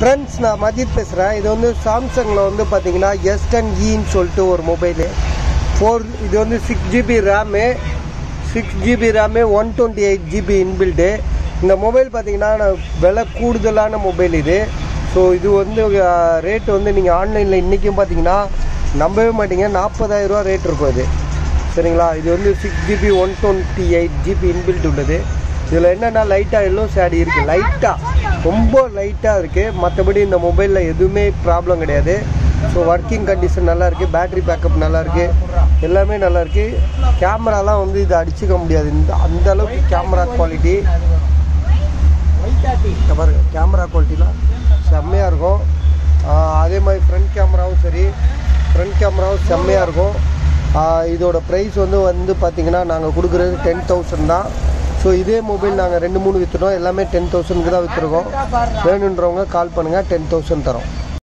friends நான் மஜித் பேசுகிறேன் இது வந்து சாம்சங்கில் வந்து பார்த்தீங்கன்னா எஸ் டென் ன்னு சொல்லிட்டு ஒரு மொபைலு ஃபோர் இது வந்து six GB RAM six GB RAM one twenty eight GB inbuilt இந்த மொபைல் பார்த்தீங்கன்னா நான் விலை கூடுதலான மொபைல் இது ஸோ இது வந்து ரேட் வந்து நீங்கள் ஆன்லைனில் இன்றைக்கும் பார்த்தீங்கன்னா நம்பவே மாட்டீங்க நாற்பதாயிரரூவா ரேட் இருக்கும் இது சரிங்களா இது வந்து six GB one twenty eight GB inbuilt உள்ளது இதில் என்னென்னா லைட்டாக எல்லோ சேடி இருக்குது லைட்டாக ரொம்ப லைட்டாக இருக்குது மற்றபடி இந்த மொபைலில் எதுவுமே ப்ராப்ளம் கிடையாது ஸோ ஒர்க்கிங் கண்டிஷன் நல்லா இருக்குது பேட்டரி பேக்கப் நல்லா இருக்குது எல்லாமே நல்லா இருக்குது கேமராலாம் வந்து இதை அடிச்சுக்க முடியாது இந்த அந்த அளவுக்கு கேமரா குவாலிட்டி இந்த பாருங்க கேமரா குவாலிட்டிலாம் செம்மையாக இருக்கும் ஆஹ் அதே மாதிரி ஃப்ரண்ட் கேமராவும் சரி ஃப்ரண்ட் கேமராவும் செம்மையாக இருக்கும் ஆஹ் இதோட ப்ரைஸ் வந்து வந்து பார்த்தீங்கன்னா நாங்கள் கொடுக்குறது டென் தௌசண்ட் தான் ஸோ இதே மொபைல் நாங்கள் ரெண்டு மூணு விற்றுட்டோம் எல்லாமே டென் தௌசண்ட்க்கு தான் விற்றுருக்கோம் வேணுன்றவங்க கால் பண்ணுங்கள் டென் தௌசண்ட் தரோம்